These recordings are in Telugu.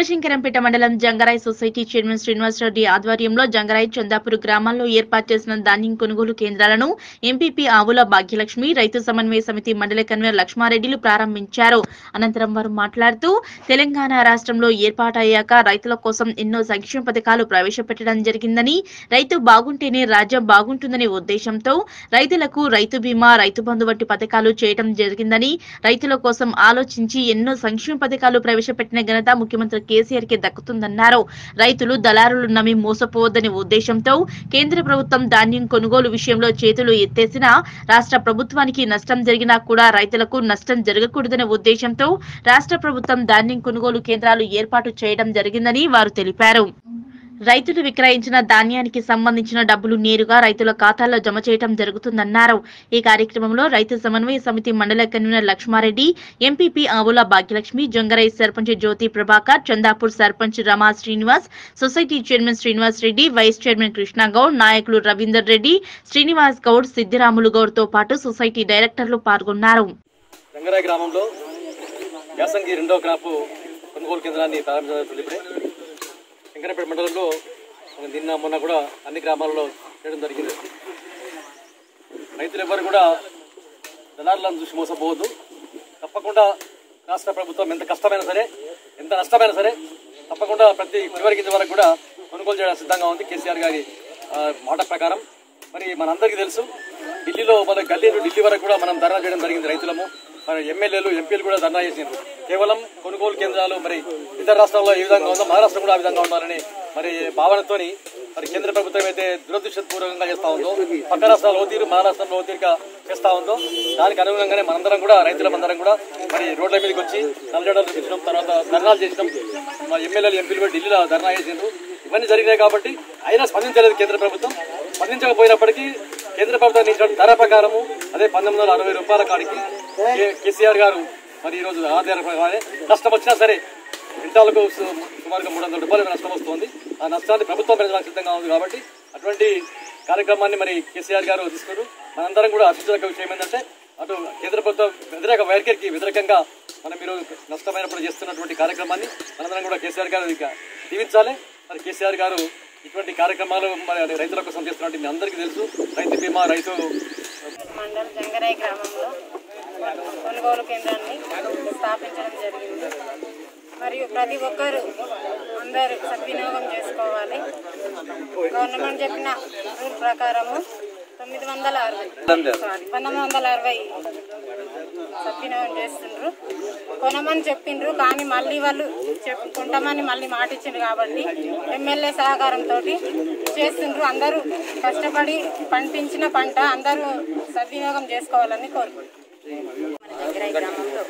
శివశంకరంపేట మండలం జంగరాయ్ సొసైటీ చైర్మన్ శ్రీనివాసరెడ్డి ఆధ్వర్యంలో జంగరాయ్ చందాపూర్ గ్రామాల్లో ఏర్పాటు చేసిన ధాన్యం కొనుగోలు కేంద్రాలను ఎంపీపీ ఆవుల భాగ్యలక్ష్మి రైతు సమన్వయ సమితి మండల కన్వీనర్ లక్ష్మారెడ్డిలు ప్రారంభించారు అనంతరం వారు మాట్లాడుతూ తెలంగాణ రాష్ట్రంలో ఏర్పాటయ్యాక రైతుల కోసం ఎన్నో సంక్షేమ పథకాలు ప్రవేశపెట్టడం జరిగిందని రైతు బాగుంటేనే రాజ్యం బాగుంటుందనే ఉద్దేశంతో రైతులకు రైతు బీమా రైతు బంధు వంటి పథకాలు చేయడం జరిగిందని రైతుల కోసం ఆలోచించి ఎన్నో సంక్షేమ పథకాలు ప్రవేశపెట్టిన ఘనత ముఖ్యమంత్రి కేసీఆర్ కి దక్కుతుందన్నారు రైతులు దళారులు నమ్మి మోసపోవద్దనే ఉద్దేశంతో కేంద్ర ప్రభుత్వం ధాన్యం కొనుగోలు విషయంలో చేతులు ఎత్తేసినా రాష్ట్ర ప్రభుత్వానికి నష్టం జరిగినా కూడా రైతులకు నష్టం జరగకూడదనే ఉద్దేశంతో రాష్ట్ర ప్రభుత్వం ధాన్యం కొనుగోలు కేంద్రాలు ఏర్పాటు చేయడం జరిగిందని వారు తెలిపారు రైతులు విక్రయించిన ధాన్యానికి సంబంధించిన డబ్బులు నేరుగా రైతుల ఖాతాల్లో జమ చేయడం జరుగుతుందన్నారు ఈ కార్యక్రమంలో రైతు సమన్వయ సమితి మండల కన్వీనర్ లక్ష్మారెడ్డి ఎంపీపీ ఆవుల భాగ్యలక్ష్మి జొంగరై sarpanch Jyothi Prabhakar Chandapur sarpanch Rama Srinivas society chairman Srinivas Reddy vice chairman Krishna Goud నాయకులు రవీందర్ రెడ్డి శ్రీనివాస్ గౌడ్ సిద్దిరాములు గౌడ్ తో పాటు సొసైటీ డైరెక్టర్లు పాల్గొన్నారు రంగరాయ గ్రామంలో యాసంగి రెండవ క్రాపు కొనుగోలు కేంద్రాన్ని ప్రారంభించడం ఇప్పుడే శంకరపేట మండలంలో నిన్న మొన్న కూడా అన్ని గ్రామాలలో చేయడం జరిగింది రైతులు ఎవరు కూడా దళారులను చూసి మోసపోవద్దు తప్పకుండా రాష్ట్ర ప్రభుత్వం ఎంత కష్టమైనా సరే ఎంత నష్టమైనా సరే తప్పకుండా ప్రతి చివరి గింజ వరకు కూడా కొనుగోలు చేయడం సిద్ధంగా ఉంది కేసీఆర్ గారి ఆ, మాట ప్రకారం మరి మనందరికీ తెలుసు ఢిల్లీలో మన గల్లీ నుండి ఢిల్లీ వరకు కూడా మనం ధర్నా చేయడం జరిగింది రైతులము మరి ఎమ్మెల్యేలు ఎంపీలు కూడా ధర్నా చేసిండ్రు కేవలం కొనుగోలు కేంద్రాలు మరి ఇతర రాష్ట్రాల్లో ఏ విధంగా ఉందో మహారాష్ట్ర కూడా ఆ విధంగా ఉండాలని మరి భావనతోని మరి కేంద్ర ప్రభుత్వం అయితే దురదృష్టపూర్వకంగా చేస్తా ఉందో పక్క రాష్ట్రాలు ఓతీరు మహారాష్ట్రంలో ఓతీరుగా చేస్తా ఉందో దానికి అనుగుణంగానే మనందరం కూడా రైతులమందరం కూడా మరి రోడ్ల మీదకి వచ్చి నల్లజడలు చూపించడం తర్వాత ధర్నాలు చేసినాం మా ఎమ్మెల్యేలు ఎంపీలు కూడా ఢిల్లీలో ధర్నా చేసిండ్రు ఇవన్నీ జరిగినాయి కాబట్టి అయినా స్పందించలేదు కేంద్ర ప్రభుత్వం స్పందించకపోయినప్పటికీ కేంద్ర ప్రభుత్వం ఇచ్చిన ధర ప్రకారము అదే పంతొమ్మిది వందల అరవై రూపాయల కాడికి కే- కేసీఆర్ గారు మరి ఈ రోజు ఆధార ప్రకారమే నష్టం వచ్చినా సరే క్వింటాలకు సు- సుమారుగా మూడు వందల రూపాయలు నష్టం వస్తుంది ఆ నష్టాన్ని ప్రభుత్వం పెంచడానికి సిద్ధంగా ఉంది కాబట్టి అటువంటి కార్యక్రమాన్ని మరి కేసీఆర్ గారు తీసుకున్నారు మనందరం కూడా హర్షించదగ్గ విషయం ఏంటంటే అటు కేంద్ర ప్రభుత్వం వ్యతిరేక వైఖరికి వ్యతిరేకంగా మనం ఈరోజు నష్టమైనప్పుడు చేస్తున్నటువంటి కార్యక్రమాన్ని మనందరం కూడా కేసీఆర్ గారు ఇక దీవించాలి మరి కేసీఆర్ గారు ఇటువంటి కార్యక్రమాలు మరి రైతుల కోసం చేస్తున్నట్టు మీ అందరికీ తెలుసు రైతు బీమా రైతు మండల్ జంగరాయ్ గ్రామంలో కొనుగోలు కేంద్రాన్ని స్థాపించడం జరిగింది మరియు ప్రతి ఒక్కరూ అందరూ సద్వినియోగం చేసుకోవాలి గవర్నమెంట్ చెప్పిన రూల్ ప్రకారము తొమ్మిది వందల అరవై సారీ పంతొమ్మిది వందల అరవై సద్వినియోగం చేస్తుండ్రు కొనమని చెప్పిండ్రు కానీ మళ్ళీ వాళ్ళు చెప్పు కొంటామని మళ్ళీ మాట ఇచ్చిండ్రు కాబట్టి ఎమ్మెల్యే సహకారంతో చేస్తుండ్రు అందరూ కష్టపడి పండించిన పంట అందరూ సద్వినియోగం చేసుకోవాలని కోరుకుంటున్నాం జంగరాయి గ్రామంలో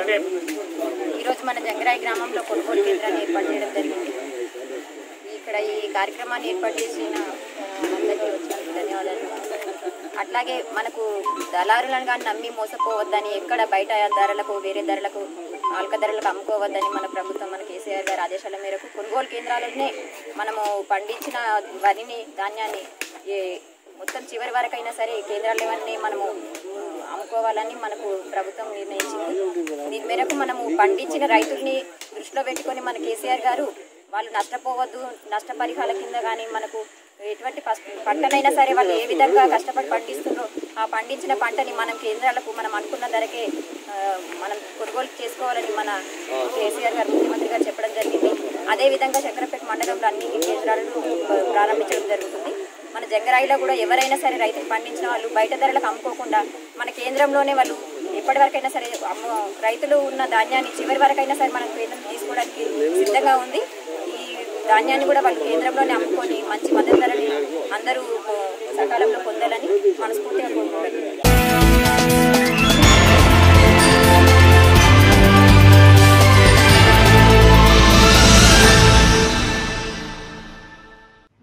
ఈరోజు మన జంగరాయి గ్రామంలో కొనుగోలు కేంద్రాన్ని ఏర్పాటు చేయడం జరిగింది ఇక్కడ ఈ కార్యక్రమాన్ని ఏర్పాటు చేసిన ఆ, అందరికీ వచ్చినందుకు ధన్యవాదాలు అట్లాగే మనకు దళారులను కానీ నమ్మి మోసపోవద్దని ఎక్కడ బయట ధరలకు వేరే ధరలకు ఆల్క ధరలకు అమ్ముకోవద్దని మన ప్రభుత్వం మన కేసీఆర్ గారి ఆదేశాల మేరకు కొనుగోలు కేంద్రాలనే మనము పండించిన వరిని ధాన్యాన్ని ఏ మొత్తం చివరి వరకైనా సరే కేంద్రాలు ఇవన్నీ మనము ఆ, అమ్ముకోవాలని మనకు ప్రభుత్వం నిర్ణయించింది దీని మేరకు మనము పండించిన రైతుల్ని దృష్టిలో పెట్టుకొని మన కేసీఆర్ గారు వాళ్ళు నష్టపోవద్దు నష్టపరిహారాల కింద కానీ మనకు ఎటువంటి పస్- పంటనైనా సరే వాళ్ళు ఏ విధంగా కష్టపడి పండిస్తున్నారో ఆ పండించిన పంటని మనం కేంద్రాలకు మనం అనుకున్న ధరకే ఆ, మనం కొనుగోలు చేసుకోవాలని మన కేసీఆర్ గారు ముఖ్యమంత్రి గారు చెప్పడం జరిగింది అదేవిధంగా చక్రపేట మండలంలో అన్ని కేంద్రాలను ఆ, ప్రారంభించడం జరుగుతుంది మన జంగరాయిలో కూడా ఎవరైనా సరే రైతులు పండించిన వాళ్ళు బయట ధరలకు అమ్ముకోకుండా మన కేంద్రంలోనే వాళ్ళు ఎప్పటి వరకైనా సరే అమ్ము రైతులు ఉన్న ధాన్యాన్ని చివరి వరకైనా సరే మనం కేంద్రం తీసుకోవడానికి సిద్ధంగా ఉంది ఈ ధాన్యాన్ని కూడా వాళ్ళు కేంద్రంలోనే అమ్ముకొని మంచి మద్దతు ధరని అందరూ ఆ, సకాలంలో పొందాలని మనస్ఫూర్తిగా కోరుకుంటున్నాను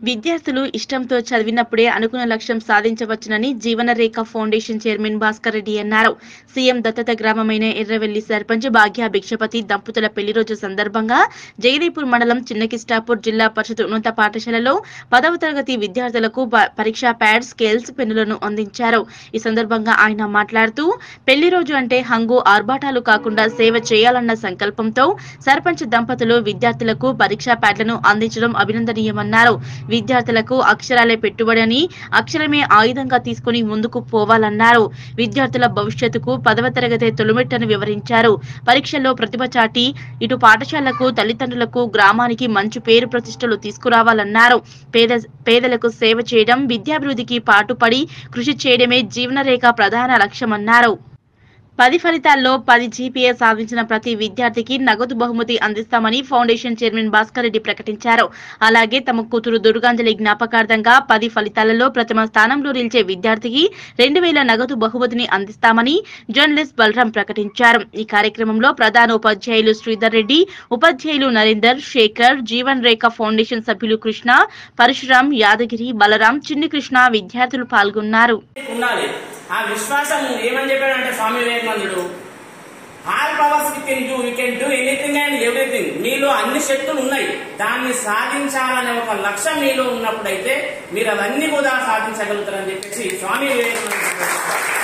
విద్యార్థులు ఇష్టంతో చదివినప్పుడే అనుకున్న లక్ష్యం సాధించవచ్చునని జీవనరేఖ ఫౌండేషన్ చైర్మన్ భాస్కర్ రెడ్డి అన్నారు సీఎం దత్తత గ్రామమైన ఎర్రవెల్లి సర్పంచ్ భాగ్య భిక్షపతి దంపతుల పెళ్లి రోజు సందర్భంగా జగదీపూర్ మండలం చిన్నకిస్టాపూర్ జిల్లా పరిషత్ ఉన్నత పాఠశాలలో పదవ తరగతి విద్యార్థులకు ప- పరీక్షా ప్యాడ్ స్కేల్స్ పెన్నులను అందించారు ఈ సందర్భంగా ఆయన మాట్లాడుతూ పెళ్లి రోజు అంటే హంగు ఆర్భాటాలు కాకుండా సేవ చేయాలన్న సంకల్పంతో సర్పంచ్ దంపతులు విద్యార్థులకు పరీక్షా ప్యాడ్లను అందించడం అభినందనీయమన్నారు విద్యార్థులకు అక్షరాలే పెట్టుబడి అని అక్షరమే ఆయుధంగా తీసుకుని ముందుకు పోవాలన్నారు విద్యార్థుల భవిష్యత్తుకు పదవ తరగతి తొలిమెట్టని వివరించారు పరీక్షల్లో ప్రతిభ చాటి ఇటు పాఠశాలకు తల్లిదండ్రులకు గ్రామానికి మంచి పేరు ప్రతిష్టలు తీసుకురావాలన్నారు పేద పేదలకు సేవ చేయడం విద్యాభివృద్ధికి పాటుపడి కృషి చేయడమే జీవనరేఖ ప్రధాన లక్ష్యమన్నారు పది ఫలితాల్లో పది జీపీఏ సాధించిన ప్రతి విద్యార్థికి నగదు బహుమతి అందిస్తామని ఫౌండేషన్ చైర్మన్ భాస్కర్ రెడ్డి ప్రకటించారు అలాగే తమ కూతురు దుర్గాంజలి జ్ఞాపకార్థంగా పది ఫలితాలలో ప్రథమ స్థానంలో నిలిచే విద్యార్థికి రెండు వేల నగదు బహుమతిని అందిస్తామని జర్నలిస్ట్ బలరాం ప్రకటించారు ఈ కార్యక్రమంలో ప్రధాన ఉపాధ్యాయులు శ్రీధర్ రెడ్డి ఉపాధ్యాయులు నరేందర్ శేఖర్ జీవన్ రేఖ ఫౌండేషన్ సభ్యులు కృష్ణ పరశురాం యాదగిరి బలరాం చిన్ని కృష్ణ విద్యార్థులు పాల్గొన్నారు ఉండాలి ఆ విశ్వాసం ఏమని చెప్పాడంటే స్వామి వివేకానందుడు all powers we can do we can do anything and everything మీలో అన్ని శక్తులు ఉన్నాయి దాన్ని సాధించాలనే ఒక లక్ష్యం మీలో ఉన్నప్పుడైతే మీరు అవన్నీ కూడా సాధించగలుగుతారని చెప్పేసి స్వామి వివేకానంద చెప్పారు.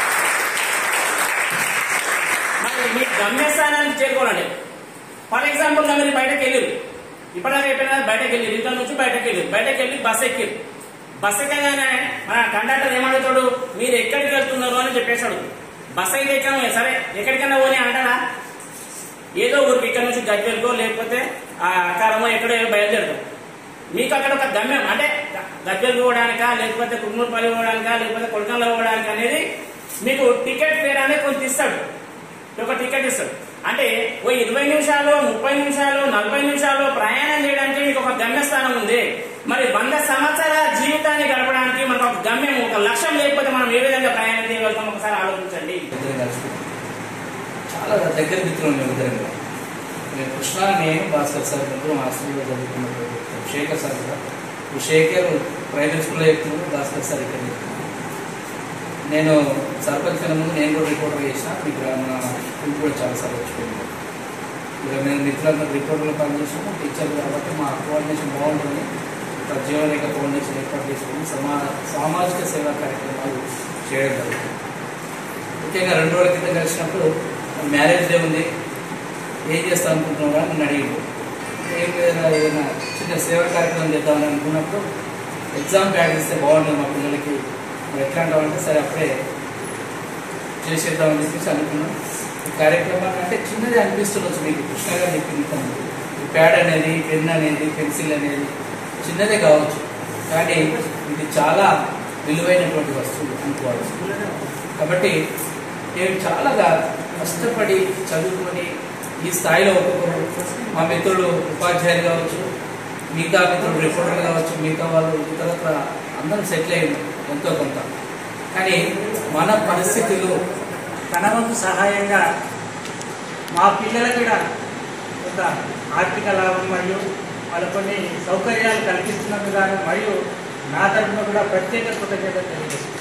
మరి మీ గమ్యస్థానానికి చేరుకోవాలండి ఫర్ ఎగ్జాంపుల్ గా మీరు బయటకు వెళ్ళారు ఇప్పటిదాకా అయిపోయినా బయటకు వెళ్ళి ఇంట్లో నుంచి బయటకు వెళ్ళి బయటకు వెళ్ళి బస్ ఎక్కిరు బస్ ఎక్కగానే మన కండక్టర్ ఏమడుగుతాడు మీరు ఎక్కడికి వెళ్తున్నారు అని చెప్పేశాడు బస్ అయితే ఎక్కాము సరే ఎక్కడికైనా పోనీ అంటారా ఏదో ఊరికి ఇక్కడ నుంచి గజ్జలకో లేకపోతే ఆ అకారమో ఎక్కడో బయలుదేరుతాం మీకు అక్కడ ఒక గమ్యం అంటే గజ్జలు పోవడానికా లేకపోతే కుమ్మూరుపల్లి పోవడానికా లేకపోతే కొలకంలో పోవడానికి అనేది మీకు టికెట్ ఫేర్ అనేది కొంత ఇస్తాడు ఒక టికెట్ ఇస్తాడు అంటే ఓ ఇరవై నిమిషాలు ముప్పై నిమిషాలు నలభై నిమిషాలు ప్రయాణం చేయడానికి మీకు ఒక గమ్యస్థానం ఉంది మరి వంద సంవత్సరాల జీవితాన్ని గడపడానికి మనకు ఒక గమ్యం ఒక లక్ష్యం లేకపోతే మనం ఏ విధంగా ప్రయాణం చేయగలుగుతాం ఒకసారి ఆలోచించండి ఇద్దరం కలిసి చాలా దగ్గర మిత్రులు మేము ఇద్దరం కూడా. నేను కృష్ణ నేను భాస్కర్ సార్ గారు మా హాస్టల్లో చదువుకున్నప్పుడు శేఖర్ సార్ కూడా ఇప్పుడు శేఖర్ ప్రైవేట్ స్కూల్లో చెప్తున్నాడు భాస్కర్ సార్ ఇక్కడ చెప్తున్నాడు నేను సర్పంచ్ కన్నా ముందు నేను కూడా రిపోర్టర్ చేసిన ఇక్కడ మన స్కూల్ కూడా చాలాసార్లు వచ్చిపోయింది ఇక మేము మిత్రులందరూ రిపోర్టర్లు పనిచేసినాము టీచర్లు కాబట్టి మా కోఆర్డినేషన్ బాగుంటుంది ఇక్కడ జీవనరేఖ ఫౌండేషన్ ఏర్పాటు చేసుకుని సమా సామాజిక సేవా కార్యక్రమాలు చేయడం జరుగుతుంది ముఖ్యంగా రెండు రోజుల క్రితం కలిసినప్పుడు మ్యారేజ్ డే ఉంది ఏం చేస్తాం అనుకుంటున్నావు అని నన్ను అడిగాడు ఏం లేదా ఏదైనా చిన్న సేవా కార్యక్రమం చేద్దామని అనుకున్నప్పుడు ఎగ్జామ్ ప్యాడ్ ఇస్తే బాగుంటుంది మా పిల్లలకి మరి ఎట్లా అంటామంటే సరే అప్పుడే చేసేద్దామని చెప్పేసి అనుకున్నాం ఈ కార్యక్రమాన్ని అంటే చిన్నది అనిపిస్తుండొచ్చు మీకు కృష్ణ గారు చెప్పింది ఇంతకు. ఈ ప్యాడ్ అనేది పెన్ అనేది పెన్సిల్ అనేది చిన్నదే కావచ్చు కానీ ఇది చాలా విలువైనటువంటి వస్తువు అనుకోవచ్చు కాబట్టి నేను చాలా కష్టపడి చదువుకొని ఈ స్థాయిలో ఒక్కొక్కరు మా మిత్రులు ఉపాధ్యాయులు కావచ్చు మిగతా మిత్రులు రిపోర్టర్లు కావచ్చు మిగతా వాళ్ళు ఇతరత్ర అందరం సెటిల్ అయ్యింది ఎంతో కొంత కానీ మన పరిస్థితులు తన వంతు సహాయంగా మా పిల్లలకు కూడా ఒక ఆర్థిక లాభం మరియు వాళ్ళ కొన్ని సౌకర్యాలు కల్పిస్తున్నందుకు గాను మరియు నా తరఫున కూడా ప్రత్యేక కృతజ్ఞత తెలియజేస్తున్నాను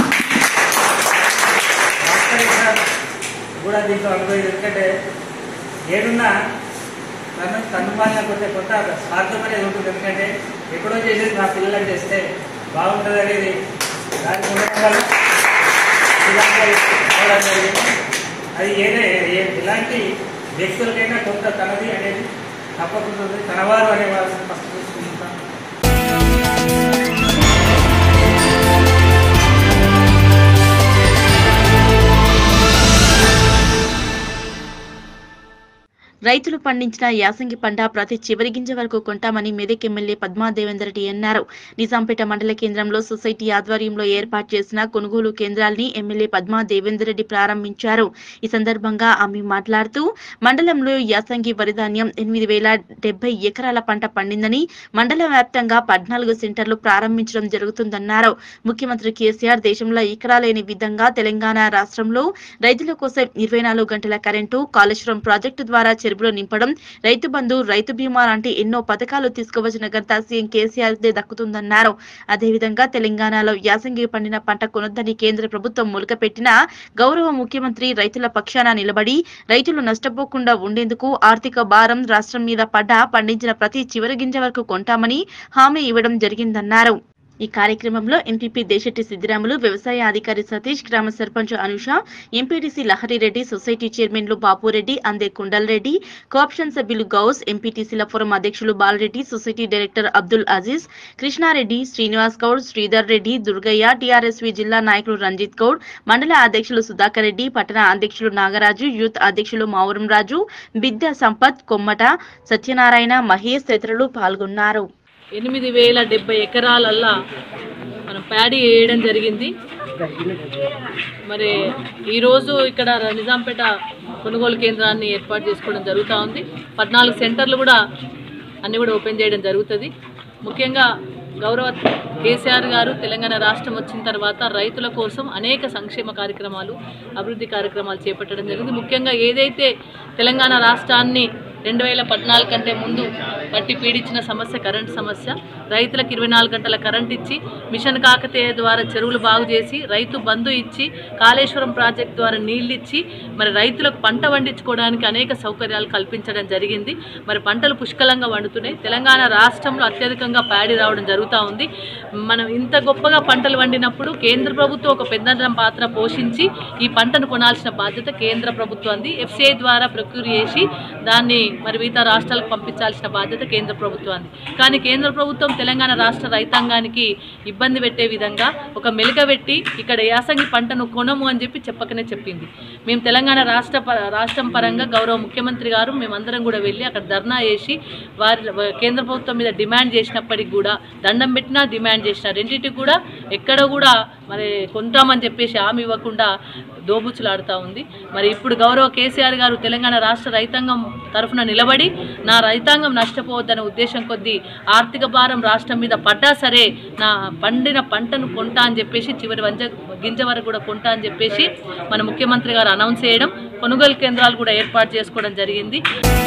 భాస్కర్ సార్ కూడా దీంట్లో అనుభవం ఎందుకంటే ఏడున్నా తను తన్మాలిన కొద్ది కొంత స్వార్థం అనేది ఉంటుంది ఎందుకంటే ఎప్పుడో చేసేది నా పిల్లలకు చేస్తే బాగుంటుంది అనేది దానికి ఉండడం వల్ల ఇలాంటి అవడం జరిగింది. అది ఏదే ఏ- ఎలాంటి వ్యక్తులకైనా కొంత తనది అనేది తప్పకుండా ఉంది. తనవారు అనే వాళ్ళని ఫస్ట్ చూసుకుంటాం రైతులు పండించిన యాసంగి పంట ప్రతి చివరి గింజ వరకు కొంటామని మెదక్ ఎమ్మెల్యే పద్మా దేవేందర్ రెడ్డి అన్నారు నిజాంపేట మండల కేంద్రంలో సొసైటీ ఆధ్వర్యంలో ఏర్పాటు చేసిన కొనుగోలు కేంద్రాల్ని ఎమ్మెల్యే పద్మా దేవేందర్ రెడ్డి ప్రారంభించారు ఈ సందర్భంగా ఆమె మాట్లాడుతూ మండలంలో యాసంగి వరిధాన్యం ఎనిమిది వేల డెబ్బై ఎకరాల పంట పండిందని మండల వ్యాప్తంగా పద్నాలుగు సెంటర్లు ప్రారంభించడం జరుగుతుందన్నారు ముఖ్యమంత్రి కేసీఆర్ దేశంలో ఎకరా లేని విధంగా తెలంగాణ రాష్ట్రంలో రైతుల కోసం ఇరవై నాలుగు గంటల కరెంటు కాళేశ్వరం ప్రాజెక్టు ద్వారా చెరువు జేబులో నింపడం రైతు బంధు రైతు బీమా లాంటి ఎన్నో పథకాలు తీసుకువచ్చిన ఘనత సీఎం కేసీఆర్ దే దక్కుతుందన్నారు అదేవిధంగా తెలంగాణలో యాసంగి పండిన పంట కొనొద్దని కేంద్ర ప్రభుత్వం మొలకపెట్టిన గౌరవ ముఖ్యమంత్రి రైతుల పక్షాన నిలబడి రైతులు నష్టపోకుండా ఉండేందుకు ఆర్థిక భారం రాష్ట్రం మీద పడ్డ పండించిన ప్రతి చివరి గింజ వరకు కొంటామని హామీ ఇవ్వడం జరిగిందన్నారు ఈ కార్యక్రమంలో ఎంపీపీ దేశెట్టి సిద్దిరాములు వ్యవసాయ అధికారి సతీష్ గ్రామ సర్పంచ్ అనుష ఎంపీటీసీ లహరిరెడ్డి సొసైటీ చైర్మన్లు బాపురెడ్డి అందే కుండల్ రెడ్డి కోఆప్షన్ సభ్యులు గౌస్ ఎంపీటీసీల ఫోరం అధ్యక్షులు Balareddy society director Abdul Aziz Krishnareddy Srinivas Goud Sridhar Reddy Durgaiah TRSV జిల్లా నాయకులు రంజిత్ గౌడ్ మండల అధ్యక్షులు సుధాకర్ రెడ్డి పట్టణ అధ్యక్షులు నాగరాజు యూత్ అధ్యక్షులు మావురం రాజు బిద్య సంపత్ కొమ్మట సత్యనారాయణ మహేష్ తదితరులు పాల్గొన్నారు ఎనిమిది వేల డెబ్బై ఎకరాలల్లా మనం ప్యాడీ వేయడం జరిగింది మరి ఈరోజు ఇక్కడ నిజాంపేట కొనుగోలు కేంద్రాన్ని ఏర్పాటు చేసుకోవడం జరుగుతూ ఉంది పద్నాలుగు సెంటర్లు కూడా అన్ని కూడా ఓపెన్ చేయడం జరుగుతుంది ముఖ్యంగా గౌరవ కేసీఆర్ గారు తెలంగాణ రాష్ట్రం వచ్చిన తర్వాత రైతుల కోసం అనేక సంక్షేమ కార్యక్రమాలు అభివృద్ధి కార్యక్రమాలు చేపట్టడం జరిగింది ముఖ్యంగా ఏదైతే తెలంగాణ రాష్ట్రాన్ని రెండు వేల పద్నాలుగు కంటే ముందు పట్టి పీడించిన సమస్య కరెంట్ సమస్య రైతులకు ఇరవై నాలుగు గంటల కరెంట్ ఇచ్చి మిషన్ కాకతీయ ద్వారా చెరువులు బాగు చేసి రైతు బంధు ఇచ్చి కాళేశ్వరం ప్రాజెక్ట్ ద్వారా నీళ్ళు ఇచ్చి మరి రైతులకు పంట పండించుకోవడానికి అనేక సౌకర్యాలు కల్పించడం జరిగింది మరి పంటలు పుష్కలంగా వండుతున్నాయి తెలంగాణ రాష్ట్రంలో అత్యధికంగా ప్యాడీ రావడం జరుగుతూ ఉంది మనం ఇంత గొప్పగా పంటలు వండినప్పుడు కేంద్ర ప్రభుత్వం ఒక పెద్ద పాత్ర పోషించి ఈ పంటను కొనాల్సిన బాధ్యత కేంద్ర ప్రభుత్వాన్ని ఎఫ్సిఐ ద్వారా ప్రొక్యూర్ చేసి దాన్ని మరి మిగతా రాష్ట్రాలకు పంపించాల్సిన బాధ్యత కేంద్ర ప్రభుత్వాన్ని కానీ కేంద్ర ప్రభుత్వం తెలంగాణ రాష్ట్ర రైతాంగానికి ఇబ్బంది పెట్టే విధంగా ఒక మెలిక పెట్టి ఇక్కడ యాసంగి పంటను కొనము అని చెప్పి చెప్పకనే చెప్పింది మేము తెలంగాణ రాష్ట్ర ప- రాష్ట్రం పరంగా గౌరవ ముఖ్యమంత్రి గారు మేమందరం కూడా వెళ్ళి అక్కడ ధర్నా చేసి వారి కేంద్ర ప్రభుత్వం మీద డిమాండ్ చేసినప్పటికి కూడా దండం పెట్టినా డిమాండ్ చేసిన రెండింటికి కూడా ఎక్కడ కూడా మరి కొంటామని చెప్పేసి హామీ ఇవ్వకుండా దోబుచ్చులాడుతూ ఉంది మరి ఇప్పుడు గౌరవ కేసీఆర్ గారు తెలంగాణ రాష్ట్ర రైతాంగం తరఫున నిలబడి నా రైతాంగం నష్టపోవద్దనే ఉద్దేశం కొద్దీ ఆర్థిక భారం రాష్ట్రం మీద పడ్డా సరే నా పండిన పంటను కొంటా అని చెప్పేసి చివరి వంజ గింజ వరకు కూడా కొంటా అని చెప్పేసి మన ముఖ్యమంత్రి గారు అనౌన్స్ చేయడం కొనుగోలు కేంద్రాలు కూడా ఏర్పాటు చేసుకోవడం జరిగింది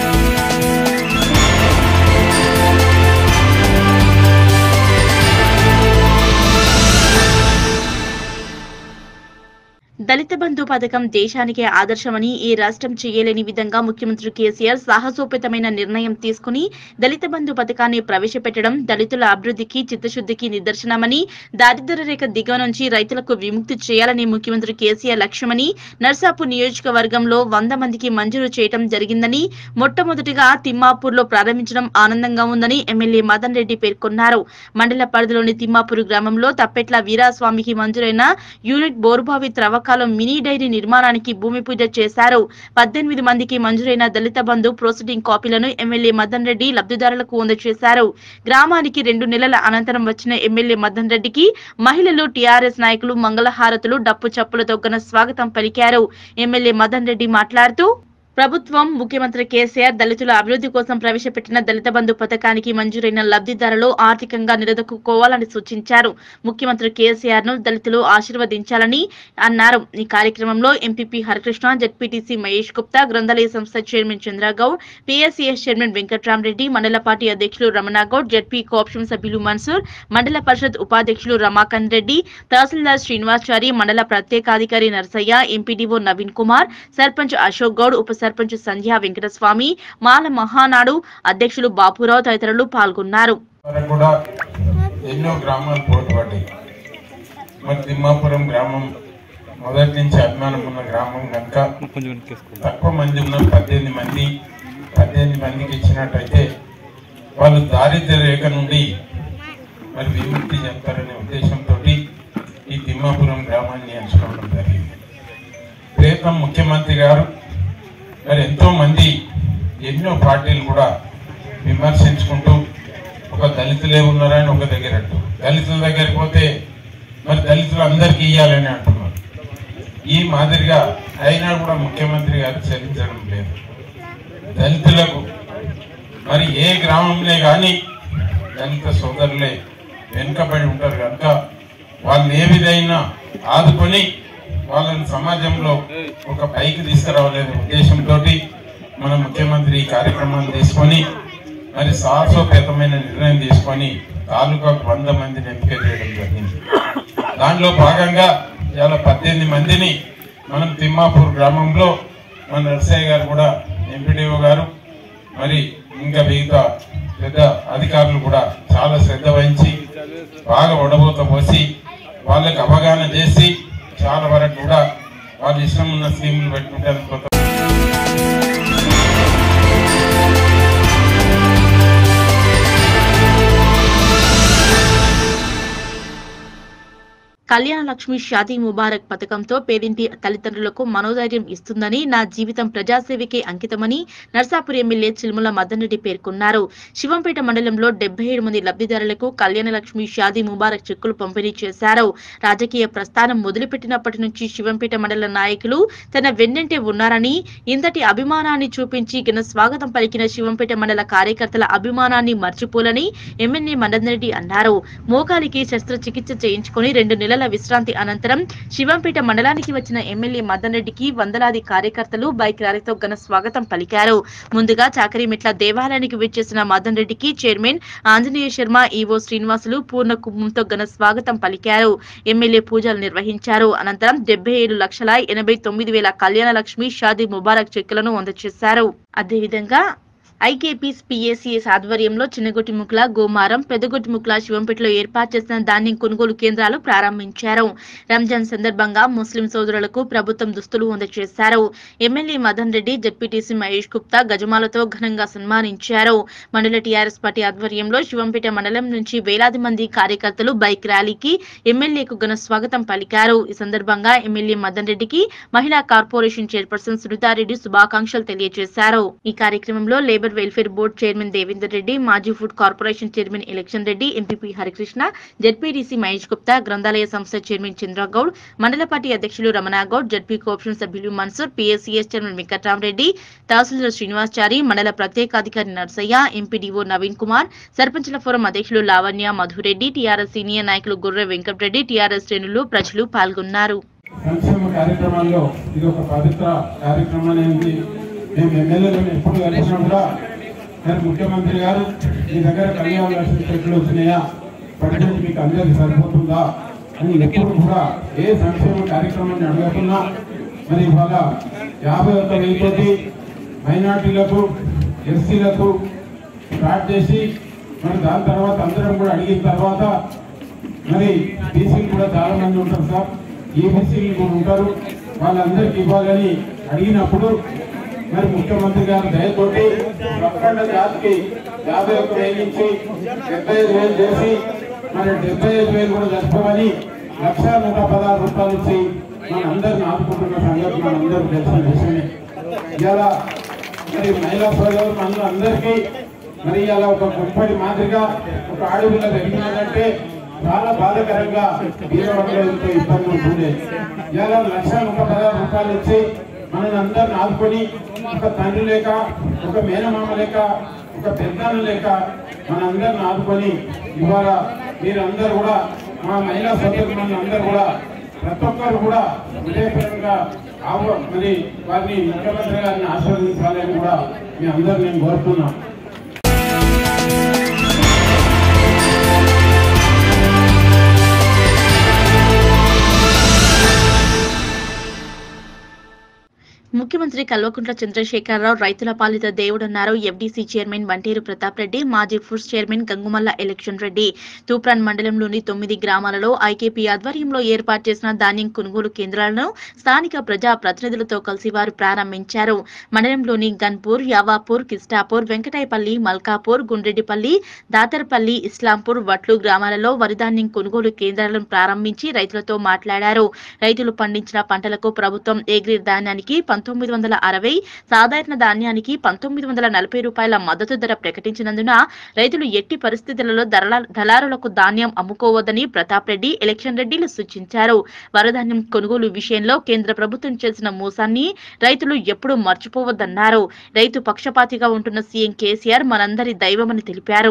దళిత బంధు పథకం దేశానికే ఆదర్శమని ఈ రాష్ట్రం చేయలేని విధంగా ముఖ్యమంత్రి కేసీఆర్ సాహసోపేతమైన నిర్ణయం తీసుకుని దళిత బంధు పథకాన్ని ప్రవేశపెట్టడం దళితుల అభివృద్ధికి చిత్తశుద్ధికి నిదర్శనమని దారిద్ర్య రేఖ దిగువ నుంచి రైతులకు విముక్తి చేయాలని ముఖ్యమంత్రి కేసీఆర్ లక్ష్యమని నర్సాపూర్ నియోజకవర్గంలో వంద మందికి మంజూరు చేయడం జరిగిందని మొట్టమొదటిగా తిమ్మాపూర్లో ప్రారంభించడం ఆనందంగా ఉందని ఎమ్మెల్యే మదన్ రెడ్డి పేర్కొన్నారు మండల పరిధిలోని తిమ్మాపూర్ గ్రామంలో తప్పెట్ల వీరాస్వామికి మంజూరైన యూనిట్ బోరుబావి త్రవ్వకాలం మినీ డైరీ నిర్మాణానికి భూమి పూజ చేశారు పద్దెనిమిది మందికి మంజూరైన దళిత బంధు ప్రొసీడింగ్ కాపీలను ఎమ్మెల్యే మదన్ రెడ్డి లబ్ధిదారులకు అందజేశారు గ్రామానికి రెండు నెలల అనంతరం వచ్చిన ఎమ్మెల్యే మదన్ రెడ్డికి మహిళలు టీఆర్ఎస్ నాయకులు మంగళహారతులు డప్పు చప్పులతో ఘన స్వాగతం పలికారు ఎమ్మెల్యే మదన్ రెడ్డి మాట్లాడుతూ ప్రభుత్వం ముఖ్యమంత్రి కేసీఆర్ దళితుల అభివృద్ధి కోసం ప్రవేశపెట్టిన దళిత బంధు పథకానికి మంజూరైన లబ్ధిదారులు ఆర్థికంగా నిలదొక్కుకోవాలని సూచించారు ముఖ్యమంత్రి కేసీఆర్ ను దళితులు ఆశీర్వదించాలని అన్నారు ఈ కార్యక్రమంలో ఎంపీపీ హరికృష్ణ జడ్పీటీసీ మహేష్ గుప్తా గ్రంథాలయ సంస్థ chairman Chandragoud PSCS chairman Venkatramareddy మండల పార్టీ అధ్యక్షులు రమణగౌడ్ జడ్పీ కోఆప్షన్ సభ్యులు మన్సూర్ మండల పరిషత్ ఉపాధ్యక్షులు రమాకాంత్ రెడ్డి తహసీల్దార్ శ్రీనివాచారి మండల ప్రత్యేకాధికారి నర్సయ్య ఎంపీడీఓ నవీన్ కుమార్ సర్పంచ్ అశోక్ గౌడ్ ఉప సర్పంచ్ సంధ్యా వెంకటస్వామి మాల మహానాడు అధ్యక్షులు బాపురావు తదితరులు పాల్గొన్నారు వరకు కూడా ఎన్నో గ్రామాలు పోటీపడ్డాయి మరి తిమ్మాపురం గ్రామం మొదటి నుంచి అభిమానం ఉన్న గ్రామం కనుక తక్కువ మంది ఉన్న పద్దెనిమిది మంది పద్దెనిమిది మందికి ఇచ్చినట్టయితే వాళ్ళు దారిద్ర్య రేఖ నుండి మరి విముక్తి చెప్తారనే ఉద్దేశంతో ఈ తిమ్మాపురం గ్రామాన్ని ఎంచుకోవడం జరిగింది ప్రియతం ముఖ్యమంత్రి గారు మరి ఎంతో మంది ఎన్నో పార్టీలు కూడా విమర్శించుకుంటూ ఒక దళితులే ఉన్నారని ఒక దగ్గర అంటూ దళితుల దగ్గరికి పోతే మరి దళితులు అందరికీ ఇవ్వాలని అంటున్నారు ఈ మాదిరిగా అయినా కూడా ముఖ్యమంత్రి గారు చెల్లించడం లేదు దళితులకు మరి ఏ గ్రామంలో కానీ దళిత సోదరులే వెనుకబడి ఉంటారు కనుక వాళ్ళని ఏ విధంగా ఆదుకొని వాళ్ళని సమాజంలో ఒక పైకి తీసుకురావాలనే ఉద్దేశంతో మన ముఖ్యమంత్రి ఈ కార్యక్రమాన్ని తీసుకొని మరి సాహసోపేతమైన నిర్ణయం తీసుకొని తాలూకాకు వంద మందిని ఎంపిక చేయడం జరిగింది దానిలో భాగంగా ఇవాళ పద్దెనిమిది మందిని మనం తిమ్మాపూర్ గ్రామంలో మన నర్సయ్య గారు కూడా ఎంపీడీఓ గారు మరి ఇంకా మిగతా పెద్ద అధికారులు కూడా చాలా శ్రద్ధ వహించి బాగా వడబోత పోసి వాళ్ళకి అవగాహన చేసి చాలా వరకు కూడా వాళ్ళ ఇష్టం ఉన్న స్కీములు పెట్టుకుంటారు కొంత కళ్యాణ లక్ష్మి షాదీ ముబారక్ పథకంతో పేదింటి తల్లిదండ్రులకు మనోధైర్యం ఇస్తుందని నా జీవితం ప్రజాసేవకే అంకితమని నర్సాపూర్ ఎమ్మెల్యే చిల్ముల మదన్ రెడ్డి పేర్కొన్నారు శివంపేట మండలంలో డెబ్బై ఏడు మంది లబ్ధిదారులకు కళ్యాణ లక్ష్మి షాదీ ముబారక్ చెక్కులు పంపిణీ చేశారు రాజకీయ ప్రస్థానం మొదలుపెట్టినప్పటి నుంచి శివంపేట మండల నాయకులు తన వెన్నంటే ఉన్నారని ఇంతటి అభిమానాన్ని చూపించి ఘన స్వాగతం పలికిన శివంపేట మండల కార్యకర్తల అభిమానాన్ని మర్చిపోలని ఎమ్మెల్యే మదన్ రెడ్డి అన్నారు మోకాలికి శస్త్రచికిత్స చేయించుకొని రెండు నెలల విశ్రాంతి అనంతరం శివంపేట మండలానికి వచ్చిన ఎమ్మెల్యే మదన్ రెడ్డికి వందలాది కార్యకర్తలు బైక్ ర్యాలీతో ఘన స్వాగతం పలికారు ముందుగా చాకరిమెట్ల దేవాలయానికి విచ్చేసిన మదన్ రెడ్డికి చైర్మన్ ఆంజనేయ శర్మ ఈవో శ్రీనివాసులు పూర్ణ కుంభంతో ఘన స్వాగతం పలికారు ఎమ్మెల్యే పూజలు నిర్వహించారు అనంతరం డెబ్బై ఏడు లక్షల ఎనభై తొమ్మిది వేల కళ్యాణ లక్ష్మి షాదీ ముబారక్ చెక్కులను అందజేశారు అదేవిధంగా ఐకేపీస్ పిఎస్సిఎస్ ఆధ్వర్యంలో చిన్నగొట్టిముక్ల గోమారం పెద్దగొట్టిముక్ల శివంపేటలో ఏర్పాటు చేసిన ధాన్యం కొనుగోలు కేంద్రాలు ప్రారంభించారు రంజాన్ సందర్భంగా ముస్లిం సోదరులకు ప్రభుత్వం దుస్తులు అందజేశారు ఎమ్మెల్యే మదన్ రెడ్డి జడ్పీటీసీ మహేష్ గుప్తా గజమాలతో ఘనంగా సన్మానించారు మండల టీఆర్ఎస్ పార్టీ ఆధ్వర్యంలో శివంపేట మండలం నుంచి వేలాది మంది కార్యకర్తలు బైక్ ర్యాలీకి ఎమ్మెల్యేకు ఘన స్వాగతం పలికారు ఈ సందర్భంగా ఎమ్మెల్యే మదన్ రెడ్డికి మహిళా కార్పొరేషన్ చైర్పర్సన్ సునీతారెడ్డి శుభాకాంక్షలు తెలియజేశారు ఈ కార్యక్రమంలో labour welfare board chairman Devender Reddy మాజీ food corporation chairman Election Reddy MPP Harikrishna ZPTC Mahesh Gupta గ్రంథాలయ సంస్థ చైర్మన్ చంద్రగౌడ్ మండల పార్టీ అధ్యక్షులు రమణాగౌడ్ జడ్పీ కోఆప్షన్ సభ్యులు మన్సూర్ పీఎస్సీఎస్ చైర్మన్ వెంకట్రామరెడ్డి తహసీల్దార్ శ్రీనివాసచారి మండల ప్రత్యేకాధికారి నర్సయ్య ఎంపీడీఓ నవీన్ కుమార్ సర్పంచుల ఫోరం అధ్యక్షులు లావణ్య మధురెడ్డి టీఆర్ఎస్ సీనియర్ నాయకులు గుర్రె వెంకటరెడ్డి టీఆర్ఎస్ శ్రేణులు ప్రజలు పాల్గొన్నారు సంక్షేమ కార్యక్రమాల్లో ఇది ఒక పవిత్ర కార్యక్రమం అనేది మేము ఎమ్మెల్యేలను ఎప్పుడు కలిసినా కూడా మరి ముఖ్యమంత్రి గారు మీ దగ్గర కళ్యాణ లక్ష్మి చెట్లు వచ్చినాయా బడ్జెట్ మీకు అందరికి సరిపోతుందా అని ఎప్పుడు కూడా ఏ సంక్షేమ కార్యక్రమాన్ని అడగకున్నా మరి ఇవాళ యాభై ఒక్క వెయ్యి మైనార్టీలకు ఎస్సీలకు స్టార్ట్ చేసి మరి దాని తర్వాత అందరం కూడా అడిగిన తర్వాత మరి బీసీలు కూడా చాలా మంది ఉంటారు సార్ ఈబీసీలు కూడా ఉంటారు వాళ్ళందరికీ ఇవ్వాలని అడిగినప్పుడు మరి ముఖ్యమంత్రి గారు దయతోటి అఖండ జాతికి యాభై ఒక్క వేలు నుంచి డెబ్బై ఐదు వేలు చేసి మరి డెబ్బై ఐదు వేలు కూడా జరుపుకోమని లక్ష నూట పదహారు రూపాయలు ఇచ్చి మన అందరిని ఆదుకుంటున్న సంగతి మన అందరూ తెలిసిన విషయమే ఇలా మరి మహిళా సోదరులు మన అందరికీ మరి ఇలా ఒక గొప్పటి మాదిరిగా ఒక ఆడపిల్ల జరిగినాడంటే చాలా బాధాకరంగా బీదవర్గంతో ఇబ్బంది ఉంటుండే ఇలా లక్ష నూట పదహారు రూపాయలు ఇచ్చి మనల్ని అందరిని ఆదుకొని ఒక తండ్రి లేక ఒక మేనమామ లేక ఒక పెద్దన్న లేక మన అందరిని ఆదుకొని ఇవాళ మీరందరూ కూడా మా మహిళా సోదరులు అందరూ కూడా ప్రతి ఒక్కరు కూడా విజయపరంగా ఆవ మరి వారిని ముఖ్యమంత్రి గారిని ఆశీర్వదించాలని కూడా మీ అందరూ నేను కోరుతున్నాను ముఖ్యమంత్రి కల్వకుంట్ల చంద్రశేఖరరావు రైతుల పాలిత దేవుడన్నారు ఎఫ్డీసీ చైర్మన్ బంటేరు ప్రతాప్ రెడ్డి మాజీ foods chairman Gangumalla Election Reddy Toopran మండలంలోని తొమ్మిది గ్రామాలలో ఐకేపీ ఆధ్వర్యంలో ఏర్పాటు చేసిన ధాన్యం కొనుగోలు కేంద్రాలను స్థానిక ప్రజా ప్రతినిధులతో కలిసి వారు ప్రారంభించారు మండలంలోని గన్పూర్ యావాపూర్ కిస్టాపూర్ వెంకటాయపల్లి మల్కాపూర్ గుండ్రెడ్డిపల్లి దాతర్పల్లి ఇస్లాంపూర్ వట్లు గ్రామాలలో వరిధాన్యం కొనుగోలు కేంద్రాలను ప్రారంభించి రైతులతో మాట్లాడారు రైతులు పండించిన పంటలకు ప్రభుత్వం ఏగ్రేడ్ ధాన్యానికి పంతొమ్మిది వందల అరవై సాధారణ ధాన్యానికి పంతొమ్మిది వందల నలభై రూపాయల మద్దతు ధర ప్రకటించినందున రైతులు ఎట్టి పరిస్థితులలో ధరల దళారులకు ధాన్యం అమ్ముకోవద్దని ప్రతాప్ రెడ్డి ఎలక్షన్ రెడ్డిలు సూచించారు వరధాన్యం కొనుగోలు విషయంలో కేంద్ర ప్రభుత్వం చేసిన మోసాన్ని రైతులు ఎప్పుడూ మర్చిపోవద్దన్నారు రైతు పక్షపాతిగా ఉంటున్న సీఎం కేసీఆర్ మనందరి దైవమని తెలిపారు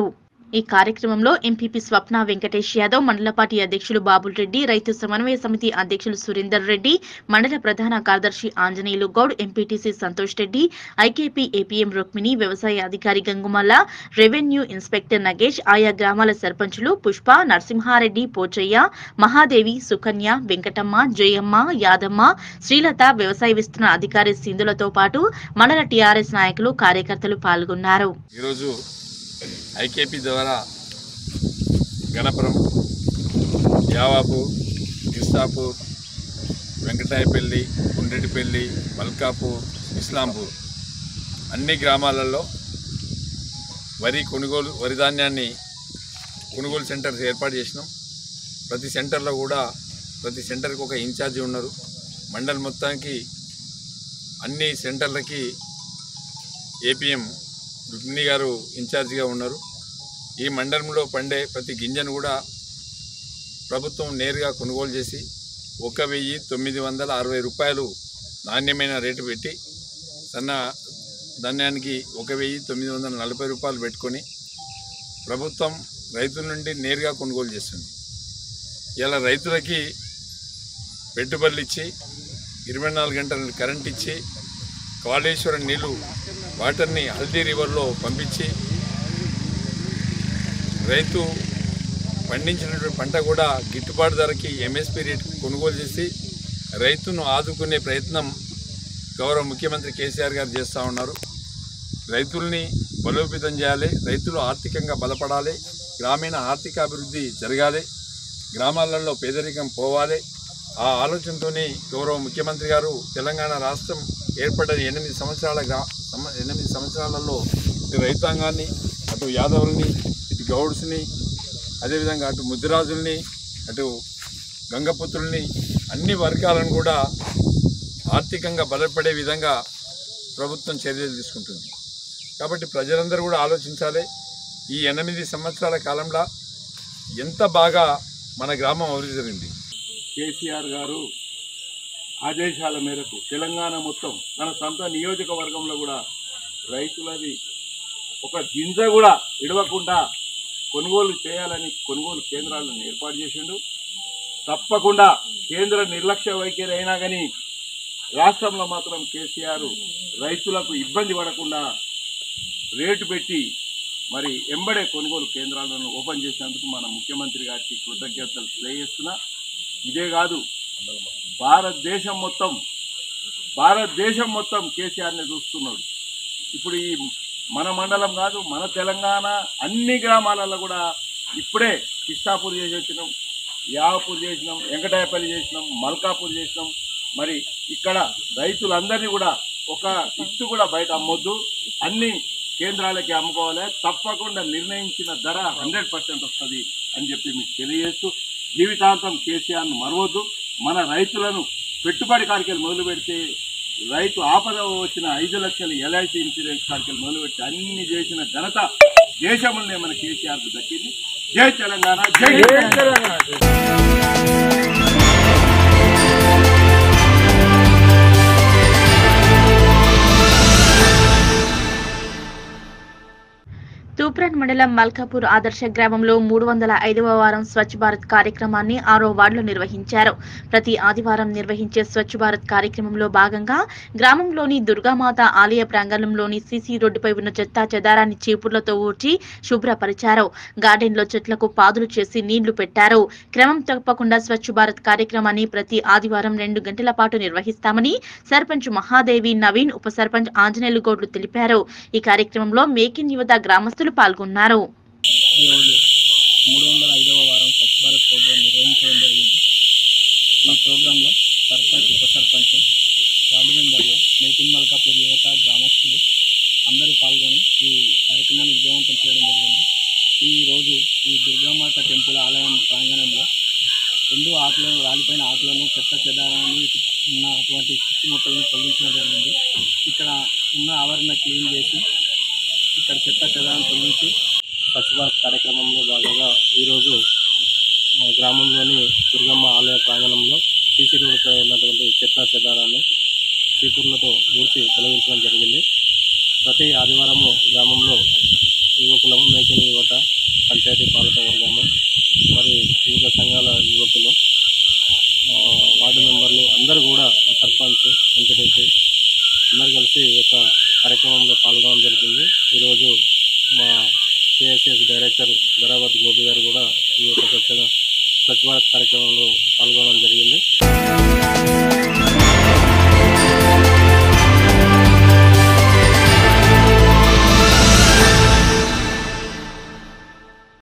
ఈ కార్యక్రమంలో ఎంపీపీ స్వప్న వెంకటేష్ యాదవ్ మండల పార్టీ అధ్యక్షులు బాబుల్ రెడ్డి రైతు సమన్వయ సమితి అధ్యక్షులు సురేందర్ రెడ్డి మండల ప్రధాన కార్యదర్శి Anjaneyulu Goud MPTC Santosh Reddy IKP APM Rukmini వ్యవసాయ అధికారి గంగుమల్ల రెవెన్యూ ఇన్స్పెక్టర్ నగేష్ ఆయా గ్రామాల సర్పంచులు పుష్ప నరసింహారెడ్డి పోచయ్య మహాదేవి సుకన్య వెంకటమ్మ జయమ్మ యాదమ్మ శ్రీలత వ్యవసాయ విస్తరణ అధికారి సింధులతో పాటు మండల టీఆర్ఎస్ నాయకులు కార్యకర్తలు పాల్గొన్నారు ఈరోజు ఐకేపీ ద్వారా గణపురం యావాపూర్ ఇస్తాపూర్ వెంకటాయపల్లి కుండ్రెడ్డిపల్లి మల్కాపూర్ ఇస్లాంపూర్ అన్ని గ్రామాలలో వరి కొనుగోలు వరి ధాన్యాన్ని కొనుగోలు సెంటర్స్ ఏర్పాటు చేసినాం ప్రతి సెంటర్లో కూడా ప్రతి సెంటర్కి ఒక ఇన్ఛార్జి ఉన్నారు మండల్ మొత్తానికి అన్ని సెంటర్లకి ఏపీఎం రుక్మిణి గారు ఇన్ఛార్జిగా ఉన్నారు ఈ మండలంలో పండే ప్రతి గింజను కూడా ప్రభుత్వం నేరుగా కొనుగోలు చేసి ఒక వెయ్యి తొమ్మిది వందల అరవై రూపాయలు నాణ్యమైన రేటు పెట్టి సన్న ధాన్యానికి ఒక వెయ్యి తొమ్మిది వందల నలభై రూపాయలు పెట్టుకొని ప్రభుత్వం రైతుల నుండి నేరుగా కొనుగోలు చేస్తుంది ఇలా రైతులకి పెట్టుబడులు ఇచ్చి ఇరవై నాలుగు గంటలు కరెంట్ ఇచ్చి కాళేశ్వరం నీళ్లు వాటర్ని హల్దీ రివర్లో పంపించి రైతు పండించినటువంటి పంట కూడా గిట్టుబాటు ధరకి ఎంఎస్పి రేటు కొనుగోలు చేసి రైతును ఆదుకునే ప్రయత్నం గౌరవ ముఖ్యమంత్రి కేసీఆర్ గారు చేస్తూ ఉన్నారు రైతుల్ని బలోపేతం చేయాలి రైతులు ఆర్థికంగా బలపడాలి గ్రామీణ ఆర్థిక అభివృద్ధి జరగాలి గ్రామాలలో పేదరికం పోవాలి ఆ ఆలోచనతోనే గౌరవ ముఖ్యమంత్రి గారు తెలంగాణ రాష్ట్రం ఏర్పడిన ఎనిమిది సంవత్సరాల గ్రా సమ- ఎనిమిది సంవత్సరాలలో ఇటు రైతాంగాన్ని అటు యాదవుల్ని ఇటు గౌడ్స్ని అదేవిధంగా అటు ముద్దిరాజుల్ని అటు గంగపుత్రుల్ని అన్ని వర్గాలను కూడా ఆర్థికంగా బలపడే విధంగా ప్రభుత్వం చర్యలు తీసుకుంటుంది కాబట్టి ప్రజలందరూ కూడా ఆలోచించాలి ఈ ఎనిమిది సంవత్సరాల కాలంలో ఎంత బాగా మన గ్రామం అభివృద్ధి జరిగింది కేసీఆర్ గారు ఆదేశాల మేరకు తెలంగాణ మొత్తం తన సొంత నియోజకవర్గంలో కూడా రైతులది ఒక గింజ కూడా ఇడవకుండా కొనుగోలు చేయాలని కొనుగోలు కేంద్రాలను ఏర్పాటు చేసిండు తప్పకుండా కేంద్ర నిర్లక్ష్య వైఖరి అయినా కానీ రాష్ట్రంలో మాత్రం కేసీఆర్ రైతులకు ఇబ్బంది పడకుండా రేటు పెట్టి మరి ఎంబడే కొనుగోలు కేంద్రాలను ఓపెన్ చేసినందుకు మన ముఖ్యమంత్రి గారికి కృతజ్ఞతలు తెలియజేస్తున్నా ఇదే కాదు భారతదేశం మొత్తం భారతదేశం మొత్తం కేసీఆర్ని చూస్తున్నాడు ఇప్పుడు ఈ మన మండలం కాదు మన తెలంగాణ అన్ని గ్రామాలలో కూడా ఇప్పుడే కిష్టాపూర్ చేసి వచ్చినాం యావపూర్ చేసినాం వెంకటాయపల్లి చేసినాం మల్కాపూర్ చేసినాం మరి ఇక్కడ రైతులందరినీ కూడా ఒక ఇత్తు కూడా బయట అమ్మొద్దు అన్ని కేంద్రాలకి అమ్ముకోవాలి తప్పకుండా నిర్ణయించిన ధర హండ్రెడ్ పర్సెంట్ వస్తుంది అని చెప్పి మీకు తెలియజేస్తూ జీవితాంతం కేసీఆర్ను మరవద్దు మన రైతులను పెట్టుబడి కాడికెళ్ళి మొదలు పెడితే రైతు ఆపద వచ్చిన ఐదు లక్షల ఎల్ఐసి ఇన్సూరెన్స్ కాడికెళ్ళి మొదలు పెట్టి అన్ని చేసిన ఘనత దేశంలోనే మన కేసీఆర్కు దక్కింది జై తెలంగాణ జై తెలంగాణ తూప్రాన్ మండలం మల్కాపూర్ ఆదర్శ గ్రామంలో మూడు వందల ఐదవ వారం స్వచ్ఛ భారత్ కార్యక్రమాన్ని ఆరో వార్డులో నిర్వహించారు ప్రతి ఆదివారం నిర్వహించే స్వచ్ఛ భారత్ కార్యక్రమంలో భాగంగా గ్రామంలోని దుర్గామాత ఆలయ ప్రాంగణంలోని సీసీ రోడ్డుపై ఉన్న చెత్తా చెదారాన్ని చీపుర్లతో ఊడ్చి శుభ్రపరిచారు గార్డెన్ లో చెట్లకు పాదులు చేసి నీళ్లు పెట్టారు క్రమం తప్పకుండా స్వచ్ఛ భారత్ కార్యక్రమాన్ని ప్రతి ఆదివారం రెండు గంటల పాటు నిర్వహిస్తామని సర్పంచ్ మహాదేవి నవీన్ ఉప సర్పంచ్ ఆంజనేయులు గౌడ్లు తెలిపారు ఈ కార్యక్రమంలో మేక్ ఇన్ యువత గ్రామస్తులు పాల్గొన్నారు ఈరోజు మూడు వందల ఐదవ వారం స్వచ్ఛ భారత్ ప్రోగ్రాం నిర్వహించడం జరిగింది ఈ ప్రోగ్రాంలో సర్పంచ్ ఉప సర్పంచ్ వార్డు మెంబర్లు మేకిన్ మల్కాపూర్ యువత గ్రామస్తులు అందరూ పాల్గొని ఈ కార్యక్రమాన్ని విజయవంతం చేయడం జరిగింది ఈ రోజు ఈ దుర్గామాత టెంపుల్ ఆలయం ప్రాంగణంలో రెండు ఆకులను రాలిపోయిన ఆకులను చెత్త చెదారాన్ని ఉన్న అటువంటి పిచ్చి మొక్కలను తొలగించడం జరిగింది ఇక్కడ ఉన్న ఆవరణ క్లీన్ చేసి ఇక్కడ చెత్త చెదారాన్ని తొలగించి స్వచ్ఛ భారత్ కార్యక్రమంలో భాగంగా ఈరోజు ఆ, గ్రామంలోని దుర్గమ్మ ఆలయ ప్రాంగణంలో సీసీ రోడ్డుపై ఉన్నటువంటి చెత్త చెదారాన్ని చీపుర్లతో ఊడ్చి తొలగించడం జరిగింది ప్రతి ఆదివారము గ్రామంలో యువకులము మేకిన్ యువత పంచాయతీ పాలక వర్గము మరి వివిధ సంఘాల యువకులు ఆ, వార్డు మెంబర్లు అందరూ కూడా సర్పంచ్ ఎంపీటీసీ అందరు కలిసి ఈ యొక్క కార్యక్రమంలో పాల్గొనడం జరిగింది ఈరోజు మా సిఎస్ఎస్ డైరెక్టర్ ధరావత్ గోపి గారు కూడా ఈ యొక్క స్వచ్ఛ స్వచ్ఛ భారత్ కార్యక్రమంలో పాల్గొనడం జరిగింది